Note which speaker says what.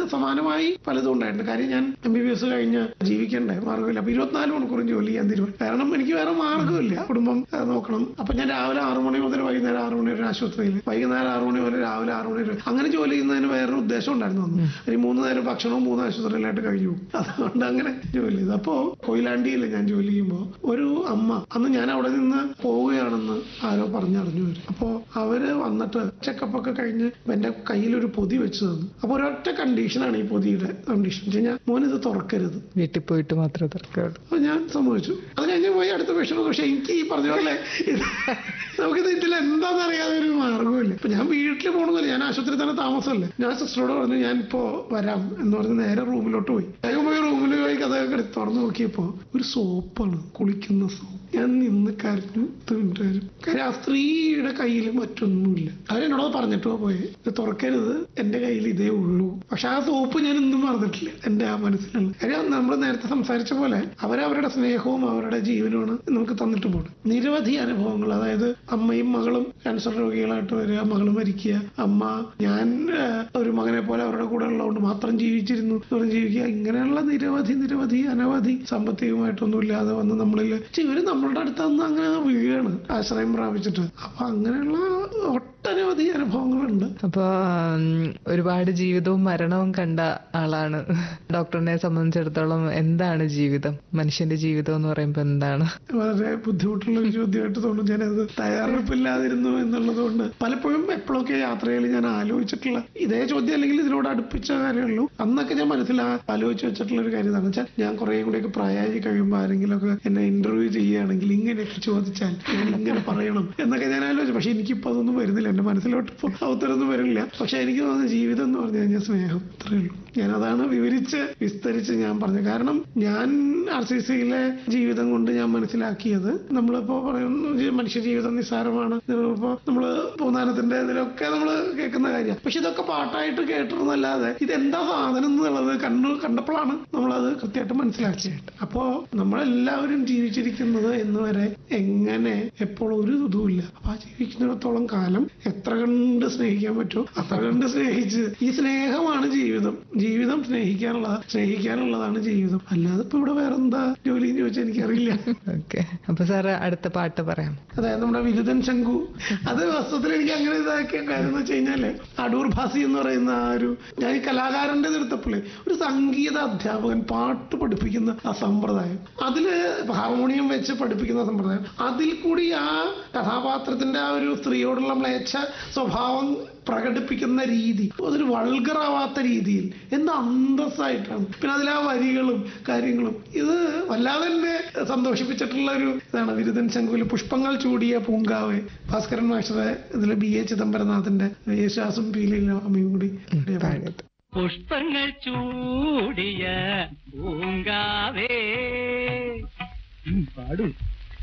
Speaker 1: സമാനമായി പലതും ഉണ്ടായിട്ടുണ്ട് കാര്യം ഞാൻ എം ബി ബി എസ് കഴിഞ്ഞ് ജീവിക്കണ്ടേ മാർഗ്ഗമില്ല അപ്പൊ ഇരുപത്തിനാല് മണിക്കൂറും ജോലി ചെയ്യാൻ തീരുമാനം കാരണം എനിക്ക് വേറെ മാർഗ്ഗമില്ല കുടുംബം ആ, നോക്കണം അപ്പൊ ഞാൻ രാവിലെ ആറു മണി മുതൽ വൈകുന്നേരം ആറു മണി വരെ ആശുപത്രിയിൽ വൈകുന്നേരം ആറു മണി മുതൽ രാവിലെ ആറു മണി വരെ അങ്ങനെ ജോലി ചെയ്യുന്നതിന് വേറൊരു ഉദ്ദേശം ഉണ്ടായിരുന്നു അന്ന് ഒരു മൂന്ന് നേരം ഭക്ഷണവും മൂന്ന് ആശുപത്രിയിലായിട്ട് കഴിയും അതുകൊണ്ട് അങ്ങനെ ജോലി ചെയ്തു അപ്പോ കൊയിലാണ്ടിയിൽ ഞാൻ ജോലി ചെയ്യുമ്പോൾ ഒരു അമ്മ അന്ന് ഞാൻ അവിടെ നിന്ന് പോവുകയാണെന്ന് ആരോ പറഞ്ഞറിഞ്ഞു വരും അപ്പോ അവര് വന്നിട്ട് ചെക്കപ്പ് ഒക്കെ കഴിഞ്ഞ് എന്റെ കയ്യിൽ ഒരു പൊതി വെച്ച് തന്നു അപ്പൊ ഒരൊറ്റ കണ്ടീഷനാണ് ഈ പൊതിയുടെ കണ്ടീഷൻ വെച്ച് കഴിഞ്ഞാൽ മോൻ ഇത് തുറക്കരുത്
Speaker 2: വീട്ടിൽ പോയിട്ട് മാത്രമേ തുറക്കാവുള്ളൂ
Speaker 1: അപ്പൊ ഞാൻ സമ്മതിച്ചു അത് കഴിഞ്ഞ് പോയി അടുത്ത പേഷ്യന്റ് പക്ഷെ എനിക്ക് ഈ പറഞ്ഞ പോലെ ഇത് നമുക്കിത് ഇതിൽ എന്താണെന്ന് അറിയാതെ ഒരു മാർഗ്ഗമില്ല ഇപ്പൊ ഞാൻ വീട്ടിൽ പോകണമെന്നില്ല ഞാൻ ആശുപത്രി തന്നെ താമസമല്ലേ ഞാൻ സിസ്റ്ററോട് പറഞ്ഞു ഞാൻ ഇപ്പോ വരാം എന്ന് പറഞ്ഞ് നേരെ റൂമിലോട്ട് പോയി വേഗം പോയി റൂമിൽ പോയി കഥയൊക്കെ എടുത്ത് തുറന്ന് നോക്കിയപ്പോ ഒരു സോപ്പാണ് കുളിക്കുന്ന സോപ്പ് ഞാൻ നിന്ന് കരഞ്ഞു പത്ത് മിനിറ്റ് വരും കാര്യം ആ സ്ത്രീയുടെ കയ്യിൽ മറ്റൊന്നുമില്ല അവരെന്നോട് പറഞ്ഞിട്ടോ പോയി ഇത് തുറക്കരുത് എന്റെ കയ്യിൽ ഇതേ ഉള്ളൂ പക്ഷെ ആ സോപ്പ് ഞാൻ ഇന്നും മറന്നിട്ടില്ല എന്റെ ആ മനസ്സിലുള്ള കാര്യം നമ്മൾ നേരത്തെ സംസാരിച്ച പോലെ അവരവരുടെ സ്നേഹവും അവരുടെ ജീവനുമാണ് നമുക്ക് തന്നിട്ട് പോകണം നിരവധി അനുഭവങ്ങൾ അതായത് അമ്മയും മകളും ക്യാൻസർ രോഗികളായിട്ട് വരിക മകൾ മരിക്കുക അമ്മ ഞാൻ ആ, ഒരു മകനെ പോലെ അവരുടെ കൂടെ ഉള്ളതുകൊണ്ട് മാത്രം ജീവിച്ചിരുന്നു എന്ന് പറഞ്ഞ് ജീവിക്കുക ഇങ്ങനെയുള്ള നിരവധി നിരവധി അനവധി സാമ്പത്തികമായിട്ടൊന്നും ഇല്ലാതെ വന്ന് നമ്മളിൽ ഇവര് നമ്മളുടെ അടുത്ത് നിന്ന് അങ്ങനെ വീഴാണ് ആശ്രയം പ്രാപിച്ചിട്ട് അപ്പൊ അങ്ങനെയുള്ള ഒട്ടനവധി അനുഭവങ്ങളുണ്ട്
Speaker 2: അപ്പൊ ഉം, ഒരുപാട് ജീവിതവും മരണവും കണ്ട ആളാണ് ഡോക്ടറിനെ സംബന്ധിച്ചിടത്തോളം എന്താണ് ജീവിതം മനുഷ്യന്റെ ജീവിതം എന്ന് പറയുമ്പോൾ എന്താണ്
Speaker 1: വളരെ ബുദ്ധിമുട്ടുള്ള ഒരു ചോദ്യമായിട്ട് തോന്നുന്നു ഞാനത് തയ്യാറെടുപ്പില്ലാതിരുന്നു എന്നുള്ളത് കൊണ്ട് പലപ്പോഴും എപ്പോഴൊക്കെ യാത്രയിൽ ഞാൻ ആലോചിച്ചിട്ടുള്ള ഇതേ ചോദ്യം അല്ലെങ്കിൽ ഇതിനോട് അടുപ്പിച്ച കാര്യമുള്ളൂ അന്നൊക്കെ ഞാൻ മനസ്സിൽ ആ- ആലോചിച്ച് വെച്ചിട്ടുള്ള ഒരു കാര്യം എന്താണെന്ന് വെച്ചാൽ ഞാൻ കുറേ കൂടെയൊക്കെ പ്രായമായി കഴിയുമ്പോൾ ആരെങ്കിലും ഒക്കെ എന്നെ ഇന്റർവ്യൂ ചെയ്യുകയാണെങ്കിൽ ഇങ്ങനെയൊക്കെ ചോദിച്ചാൽ ഞാൻ ഇങ്ങനെ പറയണം എന്നൊക്കെ ഞാൻ ആലോചിച്ചു പക്ഷെ എനിക്കിപ്പോൾ അതൊന്നും വരുന്നില്ല എന്റെ മനസ്സിലോട്ട് ഇപ്പോൾ ആ ഉത്തരമൊന്നും വരില്ല പക്ഷെ എനിക്ക് തോന്നുന്നത് ജീവിതം എന്ന് പറഞ്ഞു കഴിഞ്ഞാൽ സ്നേഹം അത്രേ ഉള്ളൂ ഞാൻ അതാണ് വിവരിച്ച് വിസ്തരിച്ച് ഞാൻ പറഞ്ഞത് കാരണം ഞാൻ ആർ സി സിയിലെ ജീവിതം കൊണ്ട് ഞാൻ മനസ്സിലാക്കിയത് നമ്മളിപ്പോ പറയുന്നു ജി- മനുഷ്യ ജീവിതം നിസ്സാരമാണ് ഇപ്പോ നമ്മള് പൂന്താനത്തിന്റെ ഇതിലൊക്കെ നമ്മൾ കേൾക്കുന്ന കാര്യം പക്ഷെ ഇതൊക്കെ പാട്ടായിട്ട് കേട്ടിരുന്നല്ലാതെ ഇതെന്താ സാധനം എന്നുള്ളത് കണ്ടു കണ്ടപ്പോഴാണ് നമ്മളത് കൃത്യമായിട്ട് മനസ്സിലാക്കിയത് അപ്പോ നമ്മളെല്ലാവരും ജീവിച്ചിരിക്കുന്നത് എന്ന് വരെ എങ്ങനെ എപ്പോഴും ഒരു ഇതുമില്ല അപ്പൊ ആ ജീവിക്കുന്നിടത്തോളം കാലം എത്ര കണ്ട് സ്നേഹിക്കാൻ പറ്റുമോ അത്ര കണ്ട് സ്നേഹിച്ച് ഈ സ്നേഹമാണ് ജീവിതം ജീവിതം സ്നേഹിക്കാനുള്ളതാ സ്നേഹിക്കാനുള്ളതാണ് ജീവിതം അല്ലാതെ ഇപ്പൊ ഇവിടെ വേറെ എന്താ ജോലി എന്ന് ചോദിച്ചാൽ എനിക്കറിയില്ല
Speaker 2: ഓക്കെ അപ്പൊ സാറ് അടുത്ത പാട്ട് പറയാം
Speaker 1: അതായത് നമ്മുടെ വിരുദൻ ശങ്കു അത് വസ്തുത്തിൽ എനിക്ക് അങ്ങനെ ഇതാക്കിയ കാര്യം എന്ന് വെച്ച് കഴിഞ്ഞാല് അടൂർ ഭാസി എന്ന് പറയുന്ന ആ ഒരു ഞാൻ ഈ കലാകാരന്റെ എടുത്തപ്പോഴേ ഒരു സംഗീത അധ്യാപകൻ പാട്ട് പഠിപ്പിക്കുന്ന ആ സമ്പ്രദായം അതില് ഹാർമോണിയം വെച്ച് പഠിപ്പിക്കുന്ന സമ്പ്രദായം അതിൽ കൂടി ആ കഥാപാത്രത്തിന്റെ ആ ഒരു സ്ത്രീയോടുള്ള മ്ലേച്ഛ സ്വഭാവം പ്രകടിപ്പിക്കുന്ന രീതി അതൊരു വൾഗറാവാത്ത രീതിയിൽ എന്ത് അന്തസ്സായിട്ടാണ് പിന്നെ അതിലെ ആ വരികളും കാര്യങ്ങളും ഇത് വല്ലാതെ എന്നെ സന്തോഷിപ്പിച്ചിട്ടുള്ള ഒരു ഇതാണ് വിരുദൻ ശങ്കുവിൽ പുഷ്പങ്ങൾ ചൂടിയ പൂങ്കാവ് ഭാസ്കരൻ മാസ്റ്ററെ ഇതിൽ ബി എ ചിദംബരനാഥിന്റെ യേശുദാസും പീലിയിലും അമ്മയും കൂടി പാടിയ പാട്ട്.
Speaker 2: പാടിയത്
Speaker 3: പുഷ്പങ്ങൾ ചൂടിയ പൂങ്കാവേ ഉം, പാടൂ